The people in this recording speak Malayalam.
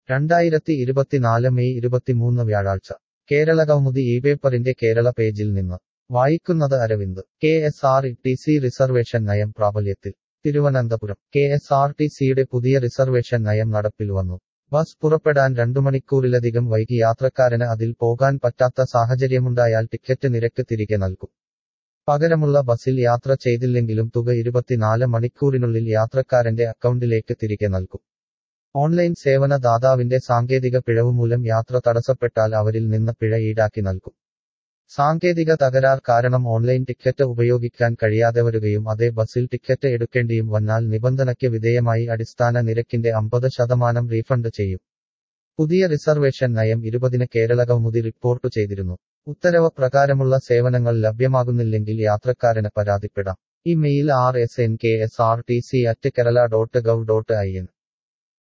രണ്ടായിരത്തി ഇരുപത്തിനാല് മെയ് ഇരുപത്തിമൂന്ന് വ്യാഴാഴ്ച കേരള കൗമുദി ഈ പേപ്പറിന്റെ കേരള പേജിൽ നിന്ന് വായിക്കുന്നത് Aravind K S R T C reservation നയം പ്രാബല്യത്തിൽ Thiruvananthapuram K S R T സിയുടെ പുതിയ റിസർവേഷൻ നയം നടപ്പിൽ വന്നു ബസ് പുറപ്പെടാൻ രണ്ടു മണിക്കൂറിലധികം വൈകി യാത്രക്കാരന് അതിൽ പോകാൻ പറ്റാത്ത സാഹചര്യമുണ്ടായാൽ ടിക്കറ്റ് നിരക്ക് തിരികെ നൽകും പകരമുള്ള ബസിൽ യാത്ര ചെയ്തില്ലെങ്കിലും തുക ഇരുപത്തിനാല് മണിക്കൂറിനുള്ളിൽ യാത്രക്കാരന്റെ അക്കൗണ്ടിലേക്ക് തിരികെ നൽകും ഓൺലൈൻ സേവന ദാതാവിന്റെ സാങ്കേതിക പിഴവ് മൂലം യാത്ര തടസ്സപ്പെട്ടാൽ അവരിൽ നിന്ന് പിഴ ഈടാക്കി നൽകും സാങ്കേതിക തകരാർ കാരണം ഓൺലൈൻ ടിക്കറ്റ് ഉപയോഗിക്കാൻ കഴിയാതെ വരികയും അതേ ബസിൽ ടിക്കറ്റ് എടുക്കേണ്ടിയും വന്നാൽ നിബന്ധനയ്ക്ക് വിധേയമായി അടിസ്ഥാന നിരക്കിന്റെ അമ്പത് ശതമാനം റീഫണ്ട് ചെയ്യും പുതിയ റിസർവേഷൻ നയം ഇരുപതിന് കേരള കൗമുദി റിപ്പോർട്ട് ചെയ്തിരുന്നു ഉത്തരവ് പ്രകാരമുള്ള സേവനങ്ങൾ ലഭ്യമാകുന്നില്ലെങ്കിൽ യാത്രക്കാരന് പരാതിപ്പെടാം email R S N K S R T C at Kerala dot gov dot I N